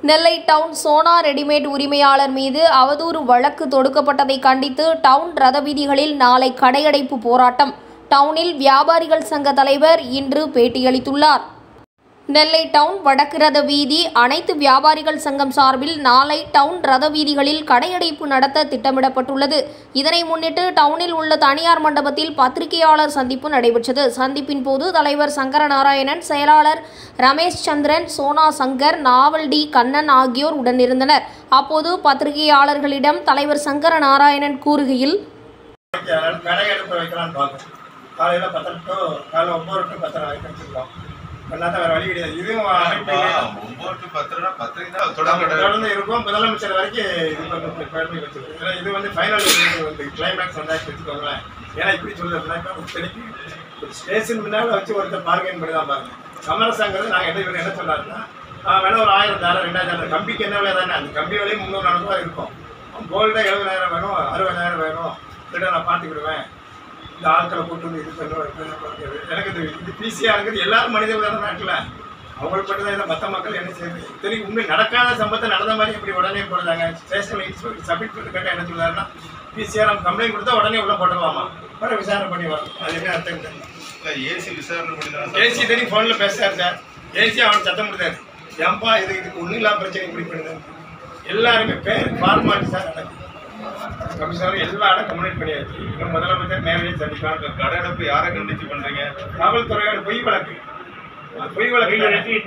நெல்லை down Sona readymade உரிமையாளர் மீது அவதூறு வழக்கு தொடுக்கப்பட்டதை கண்டித்து டவுன் ரத வீதிகளில் நாளை கடையடைப்பு போராட்டம் டவுனில் வியாபாரிகள் சங்க தலைவர் இன்று பேட்டியளித்துள்ளார் நெல்லை டவுன் வடக்கு ரத வீதி அனைத்து வியாபாரிகள் சங்கம் சார்பில் நாளை டவுன் ரத வீதிகளில் கடையடைப்பு நடத்த திட்டமிடப்பட்டுள்ளது இதனை முன்னிட்டு டவுனில் உள்ள தனியார் மண்டபத்தில் பத்திரிகையாளர் சந்திப்பு நடைபெற்றது சந்திப்பின் போது தலைவர் சங்கரநாராயணன் செயலாளர் ரமேஷ் சந்திரன் சோனா சங்கர் நாவல் டி கண்ணன் ஆகியோர் உடனிருந்தனர் அப்போது பத்திரிகையாளர்களிடம் தலைவர் சங்கரநாராயணன் கூறுகையில் அதனால கடை எடுப்பு வைக்கலாம்னு பார்க்கணும் காலையில் பத்தரை டு காலையில் ஒம்பது டு பத்தரை வரைக்கும் வச்சுருக்கோம் பண்ணாத வேறு வழி கிடையாது இதுவும் அமைப்பில் ஒன்பது டு பத்துனா பத்துக்கு தான் தொடங்க தொடர்ந்து இருக்கும் முதலமைச்சர் வரைக்கும் இது பண்ணி பெருமை வச்சிருக்கோம் ஏன்னா இது வந்து ஃபைனல் வந்து கிளைமேக்ஸ் வந்தாச்சு வச்சுக்கோங்களேன் ஏன்னா இப்படி சொல்லுறதுனா இப்போ இத்தனைக்கு ஒரு ஸ்டேஷன் முன்னால் வச்சு ஒருத்தர் பார்கெயின் பண்ணி தான் பாருங்க சமரசங்கிறது நாங்கள் என்ன இவர் என்ன சொன்னாருன்னா ஆஹ் வேணா ஒரு ஆயிரம் தாரம் ரெண்டாயிரம் தாரம் கம்பிக்கு என்ன விலை தானே அந்த கம்பி விலையும் முந்நூறு நானூறு ரூபா இருக்கும் கோல்டாக எழுபதாயிரம் வேணும் அறுபதாயிரம் வேணும் இல்லைன்னா நான் பார்த்துக்கிடுவேன் இந்த ஆட்களை கூட்டு வந்து இது பண்ணுவேன் இது பண்ணுறது. எனக்கு இது இது பிசிஆருங்கிறது எல்லாரும் மனிதர்கள் தானே நாட்டில் அவங்களுக்கு மட்டும் தான் இதை மற்ற மக்கள் என்ன செய்யுது தெரியும் உண்மை நடக்காத சம்பவத்தை நடந்த மாதிரி எப்படி உடனே போடுறாங்க ஸ்டேஷனில் சப்மிட் பண்ணி கேட்டால் என்ன சொல்றாருன்னா பிசிஆர் அவங்க கம்ப்ளைண்ட் கொடுத்தா உடனே உள்ள போட்டுடலாமா வர விசாரணை பண்ணி வரும் அது என்ன அர்த்தம் தெரியல ஏசி விசாரணை பண்ணி தானே ஏசி தெரியும் ஃபோனில் பேசுறாரு சார் ஏசி அவன் சத்தம் கொடுத்தாரு ஏன்பா இது இதுக்கு ஒன்றும் இல்லாம பிரச்சனை இப்படி பண்ணுது எல்லாருமே பேர் ஃபார்மாலிட்டி சார் நடக்குது கமிஷனர் எல்லா இடம் கம்யூனிட் பண்ணியாச்சு இன்னும் முதலமைச்சர் நேரடியாக சந்திக்கலாம் கடை அடைப்பு யாரை கண்டிச்சு பண்றீங்க காவல்துறையோட பொய் வழக்கு அது பொய் வழக்கு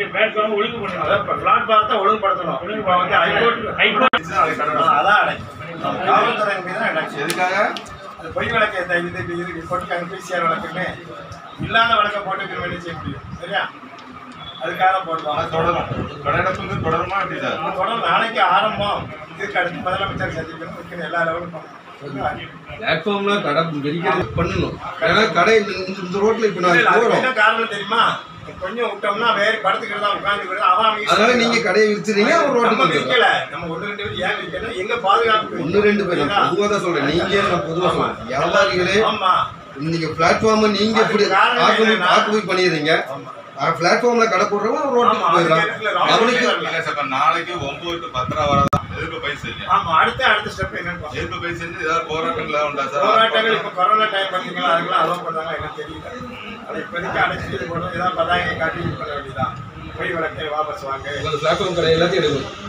அதான் இப்ப பிளாட்பாரத்தை தான் ஒழுங்குபடுத்தணும் இப்போ வந்து ஹைகோர்ட் அது கடை அதான் அடைக்கும் காவல்துறை மீது தான் அடைக்கும் எதுக்காக அது பொய் வழக்கு இந்த இது இது இதுக்கு போட்டுக்காங்க பிசிஆர் வழக்குன்னு இல்லாத வழக்கை போட்டு வேலை செய்ய முடியும் சரியா அதுக்காக தான் ஆனா போடுவாங்க தொடரும் கடை அடைப்புங்கிறது தொடருமா எப்படி சார் நம்ம தொடர்ந்து நாளைக்கு ஆரம்பம் இதுக்கு அடுத்து முதலமைச்சர் சந்திக்கணும் வைக்கணும் எல்லா லெவலும் பண்ணணும் பிளாட்ஃபார்ம்ல கடை வெடிக்கிறது பண்ணணும் ஏன்னா கடை இந்த இந்த- இந்த ரோட்ல இப்ப இல்ல, நாங்க இல்ல, அதுக்கு போறோம் என்ன காரணம் தெரியுமா கொஞ்சம் விட்டோம்னா வேறு படுத்துக்கிறதா உட்காந்துக்கிறது அவன் அவங்க அதனால நீங்க கடையை விரிச்சிருங்க அவர் நம்ம ரோட்டுக்கு வந்துடும் விற்கல நம்ம ஒன்று ரெண்டு பேர் ஏன் விற்கல எங்க பாதுகாப்பு ஒன்னு ரெண்டு பேர் நான் பொதுவா தான் சொல்றேன் நீங்க நான் பொதுவா சொல்றேன் வியாபாரிகளே ஆமா நீங்க பிளாட்ஃபார்ம் நீங்க இப்படி அதுக்கு காரணம் ஆக்குபை என்னன்னா- ஆக்குபை பண்ணிடுறீங்க ஆமா பிளாட்ஃபார்ம்ல கடை போடுறவங்க அவர் ரோட்டுக்கு ஆமா, போயிடலாம் அதுக்கு இடத்துல ராம அவனுக்கு மந்திரம் இல்ல சார் இப்ப நாளைக்கு ஒன்பது டு பத்தரை வரதான் எதிர்ப்பு பயிர் செஞ்சேன் ஆமா அடுத்த அடுத்த ஸ்டெப் என்னன்னு பார்ப்போம். எதிர்ப்பு பயிர் செஞ்சு ஏதாவது போராட்டங்களா உண்டா சார் போராட்டங்கள் இப்ப கொரோனா டைம் பார்த்தீங்களா அதுக்கெல்லாம் அலோவ் பண்ணாங்க எனக்கு தெரியல அதை இப்போதைக்கு அடைச்சி இது பண்ணணும் ஏதாவது பதாகை காட்டி இது பண்ண வேண்டியதான் பொய் வழக்கை வாபஸ் வாங்க பிளாட்ஃபார்ம் கடை எல்லாத்தையும் எடுக்கணும்